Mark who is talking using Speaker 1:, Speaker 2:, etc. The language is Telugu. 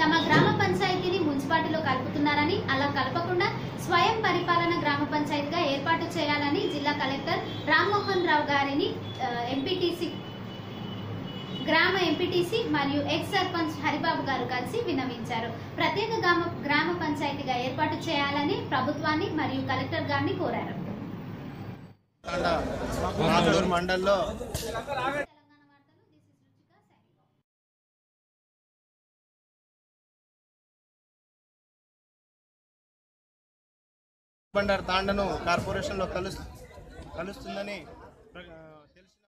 Speaker 1: తమ గ్రామ పంచాయతీని మున్సిపాలిటీలో కలుపుతున్నారని అలా కలపకుండా స్వయం పరిపాలన గ్రామ పంచాయతీగా ఏర్పాటు చేయాలని జిల్లా కలెక్టర్ రామ్మోహన్ రావు గారిని ఎంపీటీసీ గ్రామ ఎంపీటీసీ మరియు ఎక్స్ సర్పంచ్ హరిబాబు గారు కలిసి విన్నవించారు ప్రత్యేక గ్రామ గ్రామ పంచాయతీగా ఏర్పాటు చేయాలని ప్రభుత్వాన్ని మరియు కలెక్టర్ గారిని కోరారు
Speaker 2: తాండా మాధూర్ మండల్లో బండారు తాండను కార్పొరేషన్లో కలు కలుస్తుందని ప్ర-